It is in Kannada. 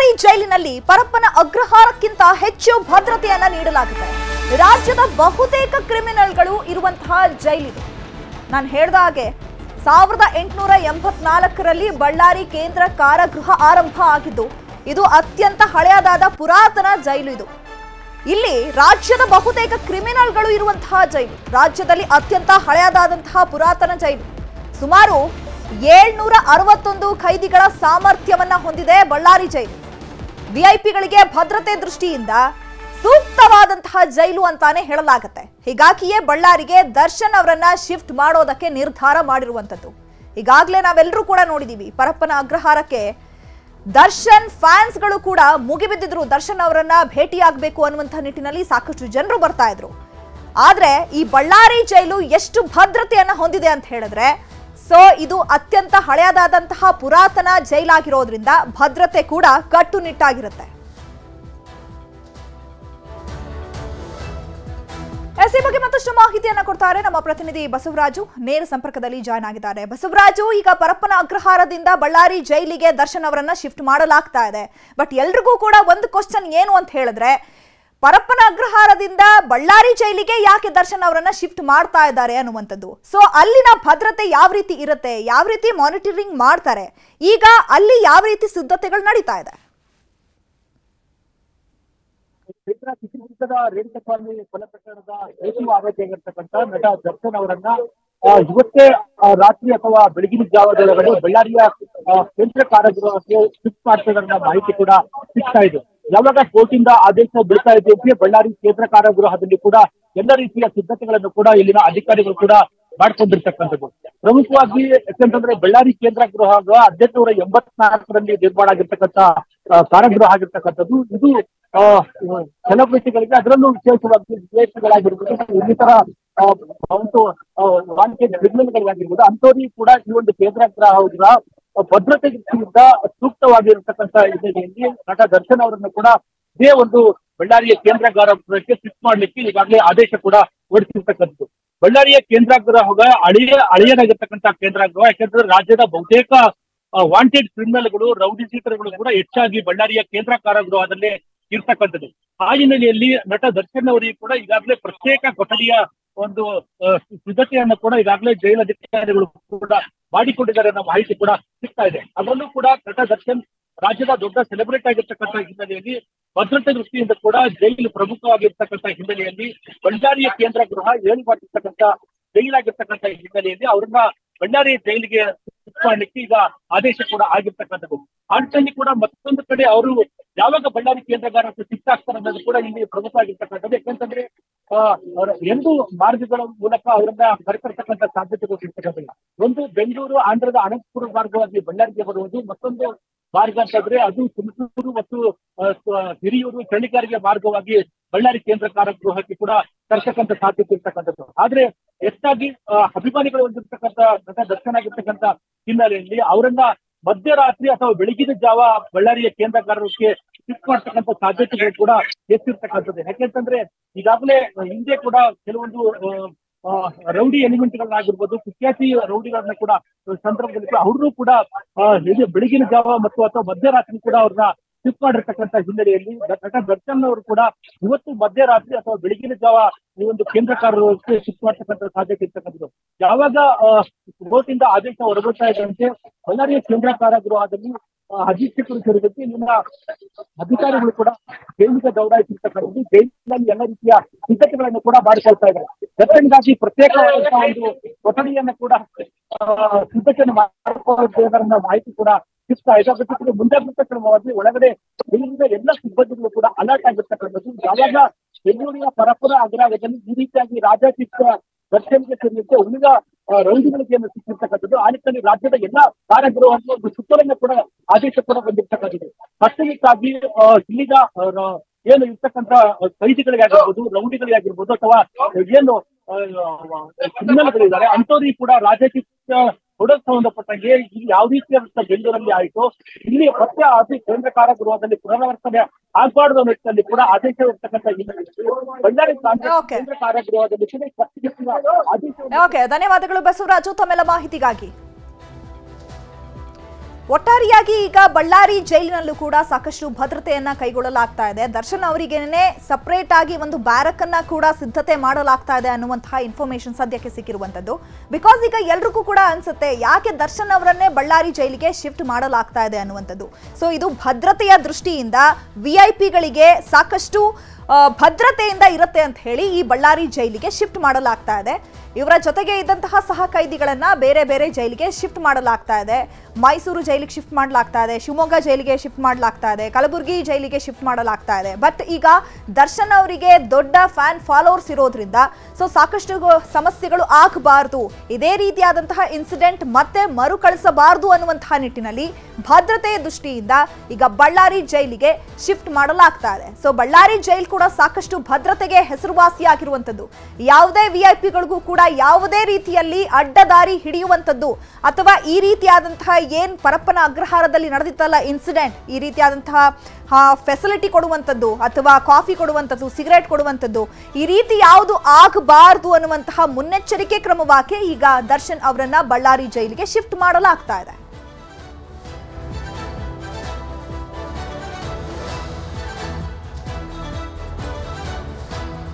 ಜೈಲಿನಲ್ಲಿ ಪರಪ್ಪನ ಅಗ್ರಹಾರಕ್ಕಿಂತ ಹೆಚ್ಚು ಭದ್ರತೆಯನ್ನ ನೀಡಲಾಗಿದೆ ರಾಜ್ಯದ ಬಹುತೇಕ ಕ್ರಿಮಿನಲ್ಗಳು ಇರುವಂತಹ ಜೈಲಿದೆ ನಾನು ಹೇಳ್ದ ಹಾಗೆ ಸಾವಿರದ ಎಂಟುನೂರ ಎಂಬತ್ನಾಲ್ಕರಲ್ಲಿ ಬಳ್ಳಾರಿ ಕೇಂದ್ರ ಕಾರಾಗೃಹ ಆರಂಭ ಆಗಿದ್ದು ಇದು ಅತ್ಯಂತ ಹಳೆಯದಾದ ಪುರಾತನ ಜೈಲು ಇದು ಇಲ್ಲಿ ರಾಜ್ಯದ ಬಹುತೇಕ ಕ್ರಿಮಿನಲ್ಗಳು ಇರುವಂತಹ ಜೈಲು ರಾಜ್ಯದಲ್ಲಿ ಅತ್ಯಂತ ಹಳೆಯದಾದಂತಹ ಪುರಾತನ ಜೈಲು ಸುಮಾರು ಏಳ್ನೂರ ಅರವತ್ತೊಂದು ಖೈದಿಗಳ ಸಾಮರ್ಥ್ಯವನ್ನ ಹೊಂದಿದೆ ಬಳ್ಳಾರಿ ಜೈಲು ವಿಐಪಿಗಳಿಗೆ ಭದ್ರತೆ ದೃಷ್ಟಿಯಿಂದ ಸೂಕ್ತವಾದಂತಹ ಜೈಲು ಅಂತಾನೆ ಹೇಳಲಾಗುತ್ತೆ ಹೀಗಾಗಿಯೇ ಬಳ್ಳಾರಿಗೆ ದರ್ಶನ್ ಅವರನ್ನ ಶಿಫ್ಟ್ ಮಾಡೋದಕ್ಕೆ ನಿರ್ಧಾರ ಮಾಡಿರುವಂತದ್ದು ಈಗಾಗಲೇ ನಾವೆಲ್ಲರೂ ಕೂಡ ನೋಡಿದೀವಿ ಪರಪ್ಪನ ಅಗ್ರಹಾರಕ್ಕೆ ದರ್ಶನ್ ಫ್ಯಾನ್ಸ್ಗಳು ಕೂಡ ಮುಗಿಬಿದ್ದಿದ್ರು ದರ್ಶನ್ ಅವರನ್ನ ಭೇಟಿಯಾಗಬೇಕು ಅನ್ನುವಂಥ ನಿಟ್ಟಿನಲ್ಲಿ ಸಾಕಷ್ಟು ಜನರು ಬರ್ತಾ ಇದ್ರು ಆದ್ರೆ ಈ ಬಳ್ಳಾರಿ ಜೈಲು ಎಷ್ಟು ಭದ್ರತೆಯನ್ನ ಹೊಂದಿದೆ ಅಂತ ಹೇಳಿದ್ರೆ ಸೊ ಇದು ಅತ್ಯಂತ ಹಳೆಯದಾದಂತಹ ಪುರಾತನ ಜೈಲಾಗಿರೋದ್ರಿಂದ ಭದ್ರತೆ ಕೂಡ ಕಟ್ಟುನಿಟ್ಟಾಗಿರುತ್ತೆ ಎಸ್ ಈ ಬಗ್ಗೆ ಮತ್ತಷ್ಟು ಮಾಹಿತಿಯನ್ನ ಕೊಡ್ತಾರೆ ನಮ್ಮ ಪ್ರತಿನಿಧಿ ಬಸವರಾಜು ನೇರ ಸಂಪರ್ಕದಲ್ಲಿ ಜಾಯ್ನ್ ಆಗಿದ್ದಾರೆ ಬಸವರಾಜು ಈಗ ಪರಪ್ಪನ ಅಗ್ರಹಾರದಿಂದ ಬಳ್ಳಾರಿ ಜೈಲಿಗೆ ದರ್ಶನ್ ಅವರನ್ನ ಶಿಫ್ಟ್ ಮಾಡಲಾಗ್ತಾ ಇದೆ ಬಟ್ ಎಲ್ರಿಗೂ ಕೂಡ ಒಂದು ಕ್ವಶನ್ ಏನು ಅಂತ ಹೇಳಿದ್ರೆ ಪರಪ್ಪನ ಅಗ್ರಹಾರದಿಂದ ಬಳ್ಳಾರಿ ಜೈಲಿಗೆ ಯಾಕೆ ದರ್ಶನ್ ಅವರನ್ನ ಶಿಫ್ಟ್ ಮಾಡ್ತಾ ಇದ್ದಾರೆ ಅನ್ನುವಂಥದ್ದು ಸೊ ಅಲ್ಲಿನ ಭದ್ರತೆ ಯಾವ ರೀತಿ ಇರುತ್ತೆ ಯಾವ ರೀತಿ ಮಾನಿಟರಿಂಗ್ ಮಾಡ್ತಾರೆ ಈಗ ಅಲ್ಲಿ ಯಾವ ರೀತಿ ಸಿದ್ಧತೆಗಳು ನಡೀತಾ ಇದೆ ಚೈತ್ರ ಚಿತ್ರದುರ್ಗದ ರೇಣುಕಸ್ವಾಮಿ ಕೊಲೆ ಪ್ರಕರಣದ ಹೇತು ಆರೋಪಿಯಾಗಿರ್ತಕ್ಕಂಥ ನಟ ದರ್ಶನ್ ಅವರನ್ನ ಆ, ಇವತ್ತೇ ಆ, ರಾತ್ರಿ ಅಥವಾ ಬೆಳಗಿನ ಜಾವದೊಳಗಡೆ ಬಳ್ಳಾರಿಯ ಆ, ಕೇಂದ್ರ ಕಾರಾಗೃಹಕ್ಕೆ ಶಿಫ್ಟ್ ಮಾಡ್ತಿರೋದನ್ನ ಮಾಹಿತಿ ಕೂಡ ಸಿಗ್ತಾ ಇದೆ ಯಾವಾಗ ಕೋರ್ಟಿಂದ ಆದೇಶ ಬೀಳ್ತಾ ಇದೆಯಂತೆ ಬಳ್ಳಾರಿ ಕೇಂದ್ರ ಕಾರಾಗೃಹದಲ್ಲಿ ಕೂಡ ಎಲ್ಲ ರೀತಿಯ ಸಿದ್ಧತೆಗಳನ್ನು ಕೂಡ ಇಲ್ಲಿನ ಅಧಿಕಾರಿಗಳು ಕೂಡ ಮಾಡ್ಕೊಂಡಿರ್ತಕ್ಕಂಥದ್ದು ಪ್ರಮುಖವಾಗಿ ಯಾಕಂತಂದ್ರೆ ಬಳ್ಳಾರಿ ಕೇಂದ್ರ ಗೃಹ ಹದಿನೆಂಟುನೂರ ಎಂಬತ್ನಾಲ್ಕರಲ್ಲಿ ನಿರ್ಮಾಣ ಆಗಿರ್ತಕ್ಕಂಥ ಆ, ಕಾರಾಗೃಹ ಆಗಿರ್ತಕ್ಕಂಥದ್ದು ಇದು ಆ, ಸೆಲೆಬ್ರಿಟಿಗಳಿಗೆ ಅದರಲ್ಲೂ ವಿಶೇಷವಾಗಿ ವಿದೇಶಿಗಳಾಗಿರ್ಬೋದು ಇನ್ನಿತರ ಆ, ಒಂದು ವಾಂಟೆಡ್ ಕ್ರಿಮಿನಲ್ಗಳಾಗಿರ್ಬೋದು ಅಂಥವ್ರಿಗೆ ಕೂಡ ಈ ಒಂದು ಕೇಂದ್ರ ಗೃಹ ಭದ್ರತೆ ದೃಷ್ಟಿಯಿಂದ ಸೂಕ್ತವಾಗಿರ್ತಕ್ಕಂಥ ಹಿನ್ನೆಲೆಯಲ್ಲಿ ನಟ ದರ್ಶನ್ ಅವರನ್ನು ಕೂಡ ಇದೇ ಒಂದು ಬಳ್ಳಾರಿಯ ಕೇಂದ್ರ ಕಾರಾಗೃಹಕ್ಕೆ ಶಿಫ್ಟ್ ಮಾಡ್ಲಿಕ್ಕೆ ಈಗಾಗಲೇ ಆದೇಶ ಕೂಡ ಹೊರಡಿಸಿರ್ತಕ್ಕಂಥದ್ದು ಬಳ್ಳಾರಿಯ ಕೇಂದ್ರ ಗೃಹ ಹಳೆಯ ಹಳೆಯದಾಗಿರ್ತಕ್ಕಂಥ ಕೇಂದ್ರ ಗೃಹ ಯಾಕಂದ್ರೆ ರಾಜ್ಯದ ಬಹುತೇಕ ವಾಂಟೆಡ್ ಕ್ರಿಮಿನಲ್ಗಳು ರೌಡಿ ಶೀಟರ್ಗಳು ಕೂಡ ಹೆಚ್ಚಾಗಿ ಬಳ್ಳಾರಿಯ ಕೇಂದ್ರ ಕಾರಾಗೃಹದಲ್ಲೇ ಇರ್ತಕ್ಕಂಥದ್ದು ಆ ಹಿನ್ನೆಲೆಯಲ್ಲಿ ನಟ ದರ್ಶನ್ ಅವರಿಗೆ ಕೂಡ ಈಗಾಗಲೇ ಪ್ರತ್ಯೇಕ ಕೊಠಡಿಯ ಒಂದು ಆ, ಸಿದ್ಧತೆಯನ್ನು ಕೂಡ ಈಗಾಗಲೇ ಜೈಲು ಅಧಿಕಾರಿಗಳು ಕೂಡ ಮಾಡಿಕೊಂಡಿದ್ದಾರೆ ಅನ್ನೋ ಮಾಹಿತಿ ಕೂಡ ಸಿಗ್ತಾ ಇದೆ ಅದರಲ್ಲೂ ಕೂಡ ನಟ ದರ್ಶನ್ ರಾಜ್ಯದ ದೊಡ್ಡ ಸೆಲೆಬ್ರೇಟ್ ಆಗಿರ್ತಕ್ಕಂಥ ಹಿನ್ನೆಲೆಯಲ್ಲಿ ಭದ್ರತೆ ದೃಷ್ಟಿಯಿಂದ ಕೂಡ ಜೈಲು ಪ್ರಮುಖವಾಗಿರ್ತಕ್ಕಂಥ ಹಿನ್ನೆಲೆಯಲ್ಲಿ ಬಳ್ಳಾರಿಯ ಕೇಂದ್ರ ಗೃಹ ಏಳು ಮಾಡಿರ್ತಕ್ಕಂಥ ಜೈಲಾಗಿರ್ತಕ್ಕಂಥ ಹಿನ್ನೆಲೆಯಲ್ಲಿ ಅವ್ರನ್ನ ಬಳ್ಳಾರಿ ಜೈಲಿಗೆ ಶಿಫ್ಟ್ ಮಾಡ್ಲಿಕ್ಕೆ ಈಗ ಆದೇಶ ಕೂಡ ಆಗಿರ್ತಕ್ಕಂಥದ್ದು ಅಂಟಲ್ಲಿ ಕೂಡ ಮತ್ತೊಂದು ಕಡೆ ಅವರು ಯಾವಾಗ ಬಳ್ಳಾರಿ ಕೇಂದ್ರಗಾರಕ್ಕೆ ಶಿಫ್ಟ್ ಆಗ್ತಾರೆ ಅನ್ನೋದು ಕೂಡ ಇಲ್ಲಿ ಪ್ರಮುಖ ಆಗಿರ್ತಕ್ಕಂಥದ್ದು ಯಾಕಂತಂದ್ರೆ ಆ, ಅವರ ಎರಡು ಮಾರ್ಗಗಳ ಮೂಲಕ ಅವರನ್ನ ಕರೆತರ್ತಕ್ಕಂಥ ಸಾಧ್ಯತೆಗಳು ಇರ್ತಕ್ಕಂಥದ್ದು ಒಂದು ಬೆಂಗಳೂರು ಆಂಧ್ರದ ಅನಂತಪುರ ಮಾರ್ಗವಾಗಿ ಬಳ್ಳಾರಿಗೆ ಬರುವುದು ಮತ್ತೊಂದು ಮಾರ್ಗ ಅಂತಂದ್ರೆ ಅದು ತುಮಕೂರು ಮತ್ತು ಆ, ಸ- ಹಿರಿಯೂರು ಚಳಿಗಾರಿಗೆ ಮಾರ್ಗವಾಗಿ ಬಳ್ಳಾರಿ ಕೇಂದ್ರ ಕಾರಾಗೃಹಕ್ಕೆ ಕೂಡ ತರ್ತಕ್ಕಂಥ ಸಾಧ್ಯತೆ ಇರ್ತಕ್ಕಂಥದ್ದು ಆದ್ರೆ ಹೆಚ್ಚಾಗಿ ಆ, ಅಭಿಮಾನಿಗಳು ಹೊಂದಿರ್ತಕ್ಕಂಥ ನಟ ದರ್ಶನ ಆಗಿರ್ತಕ್ಕಂಥ ಹಿನ್ನೆಲೆಯಲ್ಲಿ ಅವರನ್ನ ಮಧ್ಯರಾತ್ರಿ ಅಥವಾ ಬೆಳಗಿನ ಜಾವ ಬಳ್ಳಾರಿಯ ಕೇಂದ್ರಗಾರರಿಗೆ ಶಿಫ್ಟ್ ಮಾಡ್ತಕ್ಕಂಥ ಸಾಧ್ಯತೆಗಳು ಕೂಡ ಹೆಚ್ಚಿರ್ತಕ್ಕಂಥದ್ದು ಯಾಕೆಂತಂದ್ರೆ ಈಗಾಗಲೇ ಹಿಂದೆ ಕೂಡ ಕೆಲವೊಂದು ಆ, ಆ, ರೌಡಿ ಎಲಿಮೆಂಟ್ಗಳನ್ನಾಗಿರ್ಬೋದು ಕುಖ್ಯಾತಿ ರೌಡಿಗಳನ್ನ ಕೂಡ ಸಂದರ್ಭದಲ್ಲಿ ಕೂಡ ಅವ್ರನ್ನೂ ಕೂಡ ಆ, ಇದು ಬೆಳಗಿನ ಜಾವ ಮತ್ತು ಅಥವಾ ಮಧ್ಯರಾತ್ರಿ ಕೂಡ ಅವ್ರನ್ನ ಶಿಫ್ಟ್ ಮಾಡಿರ್ತಕ್ಕಂಥ ಹಿನ್ನೆಲೆಯಲ್ಲಿ ನಟ ದರ್ಶನ್ ಅವರು ಕೂಡ ಇವತ್ತು ಮಧ್ಯರಾತ್ರಿ ಅಥವಾ ಬೆಳಗಿನ ಜಾವ ಈ ಒಂದು ಕೇಂದ್ರ ಕಾರಾಗೃಹಕ್ಕೆ ಶಿಫ್ಟ್ ಮಾಡ್ತಕ್ಕಂಥ ಸಾಧ್ಯತೆ ಇರ್ತಕ್ಕಂಥದ್ದು ಯಾವಾಗ ಕೋರ್ಟಿಂದ ಆದೇಶ ಹೊರಬರ್ತಾ ಇದ್ದಂತೆ ಬಳ್ಳಾರಿಯ ಕೇಂದ್ರ ಕಾರಾಗೃಹದಲ್ಲಿ ಆ, ಅಧೀಕ್ಷಕರು ಸೇರಿದಂತೆ ಇಲ್ಲಿನ ಅಧಿಕಾರಿಗಳು ಕೂಡ ಜೈಲಿಗೆ ದೌಡಾಯಿಸಿರ್ತಕ್ಕಂಥದ್ದು ಜೈಲಿನಲ್ಲಿ ಎಲ್ಲ ರೀತಿಯ ಸಿದ್ಧತೆಗಳನ್ನು ಕೂಡ ಮಾಡಿಕೊಳ್ತಾ ಇದ್ದಾರೆ ದರ್ಶನ್ಗಾಗಿ ಪ್ರತ್ಯೇಕವಾದಂತಹ ಒಂದು ಕೊಠಡಿಯನ್ನು ಕೂಡ ಆ, ಸಿದ್ಧತೆಯನ್ನು ಮಾಡಿಕೊಳ್ಳುವುದರ ಮಾಹಿತಿ ಕೂಡ ಸಿಗ್ತಾ ಇದೆ ಅದ್ರ ಜೊತೆಗೆ ಮುಂಜಾಗ್ರತಾ ಕ್ರಮವಾಗಿ ಒಳಗಡೆ ಇಲ್ಲಿಂದ ಎಲ್ಲ ಸಿಬ್ಬಂದಿಗಳು ಕೂಡ ಅಲರ್ಟ್ ಆಗಿರ್ತಕ್ಕಂಥದ್ದು ಯಾವಾಗ ಬೆಂಗಳೂರಿನ ಪರಪುರ ಅಗ್ರಹಾರದಲ್ಲಿ ಈ ರೀತಿಯಾಗಿ ರಾಜಾತೀತ ದರ್ಶನ್ಗೆ ಸೇರಿದಂತೆ ಉಳಿದ ಆ, ರೌಡಿಗಳಿಗೆ ಏನು ಸಿಕ್ಕಿರ್ತಕ್ಕಂಥದ್ದು ಆ ನಿಟ್ಟಿನಲ್ಲಿ ರಾಜ್ಯದ ಎಲ್ಲ ಕಾರಾಗೃಹವನ್ನು ಒಂದು ಸುತ್ತಲನ್ನು ಕೂಡ ಆದೇಶ ಕೂಡ ಬಂದಿರ್ತಕ್ಕಂಥದ್ದು ಕಟ್ಟುನಿಟ್ಟಾಗಿ ಆ, ಇಲ್ಲಿಗ ಆ, ರ- ಏನು ಇರ್ತಕ್ಕಂಥ ಕೈದಿಗಳಿಗಾಗಿರ್ಬೋದು ರೌಡಿಗಳಿಗಾಗಿರ್ಬೋದು ಅಥವಾ ಏನು ಕ್ರಿಮಿನಲ್ಗಳಿದ್ದಾರೆ ಅಂಥವ್ರಿಗೆ ಕೂಡ ರಾಜಕೀಯ ಕೊಡೋಕ್ ಸಂಬಂಧಪಟ್ಟಂಗೆ ಇಲ್ಲಿ ಯಾವ ರೀತಿಯಾದಂತ ಬೆಂಗಳೂರಲ್ಲಿ ಆಯಿತು ಇಲ್ಲಿ ಮತ್ತೆ ಅತಿ ಕೇಂದ್ರ ಕಾರಾಗೃಹದಲ್ಲಿ ಪುನರಾವರ್ತನೆ ಆಗ್ಬಾರ್ದು ಅನ್ನೋ ನಿಟ್ಟಿನಲ್ಲಿ ಕೂಡ ಆದೇಶ ಇರ್ತಕ್ಕಂಥ ಹಿನ್ನೆಲೆಯಲ್ಲಿ ಬಳ್ಳಾರಿ ಪ್ರಾಂತ್ಯ Okay. ಕೇಂದ್ರ ಕಾರಾಗೃಹದಲ್ಲಿ ಕೂಡ ಈ ಕಟ್ಟುನಿಟ್ಟಿನ ಆದೇಶ ಓಕೆ ಧನ್ಯವಾದಗಳು ಬಸವರಾಜು ತಮ್ಮೆಲ್ಲ ಮಾಹಿತಿಗಾಗಿ ಒಟ್ಟಾರೆಯಾಗಿ ಈಗ ಬಳ್ಳಾರಿ ಜೈಲಿನಲ್ಲೂ ಕೂಡ ಸಾಕಷ್ಟು ಭದ್ರತೆಯನ್ನ ಕೈಗೊಳ್ಳಲಾಗ್ತಾ ಇದೆ ದರ್ಶನ್ ಅವರಿಗೇನೆ ಸಪರೇಟ್ ಆಗಿ ಒಂದು ಬ್ಯಾರಕ್ ಅನ್ನ ಕೂಡ ಸಿದ್ಧತೆ ಮಾಡಲಾಗ್ತಾ ಇದೆ ಅನ್ನುವಂತಹ ಇನ್ಫಾರ್ಮೇಶನ್ ಸದ್ಯಕ್ಕೆ ಸಿಕ್ಕಿರುವಂತದ್ದು ಬಿಕಾಸ್ ಈಗ ಎಲ್ರಿಗೂ ಕೂಡ ಅನ್ಸುತ್ತೆ ಯಾಕೆ ದರ್ಶನ್ ಅವರನ್ನೇ ಬಳ್ಳಾರಿ ಜೈಲಿಗೆ ಶಿಫ್ಟ್ ಮಾಡಲಾಗ್ತಾ ಇದೆ ಅನ್ನುವಂಥದ್ದು ಸೊ ಇದು ಭದ್ರತೆಯ ದೃಷ್ಟಿಯಿಂದ ವಿ ಐ ಪಿಗಳಿಗೆ ಸಾಕಷ್ಟು ಆ, ಭದ್ರತೆಯಿಂದ ಇರುತ್ತೆ ಅಂತ ಹೇಳಿ ಈ ಬಳ್ಳಾರಿ ಜೈಲಿಗೆ ಶಿಫ್ಟ್ ಮಾಡಲಾಗ್ತಾ ಇದೆ ಇವರ ಜೊತೆಗೆ ಇದ್ದಂತಹ ಸಹ ಕೈದಿಗಳನ್ನ ಬೇರೆ ಬೇರೆ ಜೈಲಿಗೆ ಶಿಫ್ಟ್ ಮಾಡಲಾಗ್ತಾ ಇದೆ ಮೈಸೂರು ಜೈಲಿಗೆ ಶಿಫ್ಟ್ ಮಾಡಲಾಗ್ತಾ ಇದೆ ಶಿವಮೊಗ್ಗ ಜೈಲಿಗೆ ಶಿಫ್ಟ್ ಮಾಡಲಾಗ್ತಾ ಇದೆ ಕಲಬುರಗಿ ಜೈಲಿಗೆ ಶಿಫ್ಟ್ ಮಾಡಲಾಗ್ತಾ ಇದೆ ಬಟ್ ಈಗ ದರ್ಶನ್ ಅವರಿಗೆ ದೊಡ್ಡ ಫ್ಯಾನ್ ಫಾಲೋವರ್ಸ್ ಇರೋದ್ರಿಂದ ಸೊ ಸಾಕಷ್ಟು ಗೊ- ಸಮಸ್ಯೆಗಳು ಆಗಬಾರ್ದು ಇದೇ ರೀತಿಯಾದಂತಹ ಇನ್ಸಿಡೆಂಟ್ ಮತ್ತೆ ಮರುಕಳಿಸಬಾರದು ಅನ್ನುವಂತಹ ನಿಟ್ಟಿನಲ್ಲಿ ಭದ್ರತೆಯ ದೃಷ್ಟಿಯಿಂದ ಈಗ ಬಳ್ಳಾರಿ ಜೈಲಿಗೆ ಶಿಫ್ಟ್ ಮಾಡಲಾಗ್ತಾ ಇದೆ ಸೊ ಬಳ್ಳಾರಿ ಜೈಲ್ ಕೂಡ ಸಾಕಷ್ಟು ಭದ್ರತೆಗೆ ಹೆಸರುವಾಸಿಯಾಗಿರುವಂಥದ್ದು ಯಾವುದೇ ವಿ ಐ ಪಿಗಳಿಗೂ ಕೂಡ ಯಾವುದೇ ರೀತಿಯಲ್ಲಿ ಅಡ್ಡದಾರಿ ಹಿಡಿಯುವಂಥದ್ದು ಅಥವಾ ಈ ರೀತಿಯಾದಂತಹ ಏನ್ ಪರಪ್ಪನ ಅಗ್ರಹಾರದಲ್ಲಿ ನಡೆದಿತ್ತಲ್ಲ ಇನ್ಸಿಡೆಂಟ್ ಈ ರೀತಿಯಾದಂತಹ ಫೆಸಿಲಿಟಿ ಕೊಡುವಂಥದ್ದು ಅಥವಾ ಕಾಫಿ ಕೊಡುವಂಥದ್ದು ಸಿಗರೇಟ್ ಕೊಡುವಂಥದ್ದು ಈ ರೀತಿ ಯಾವುದು ಆಗಬಾರದು ಅನ್ನುವಂತಹ ಮುನ್ನೆಚ್ಚರಿಕೆ ಕ್ರಮವಾಗಿ ಈಗ ದರ್ಶನ್ ಅವರನ್ನ ಬಳ್ಳಾರಿ ಜೈಲಿಗೆ ಶಿಫ್ಟ್ ಮಾಡಲಾಗ್ತಾ ಇದೆ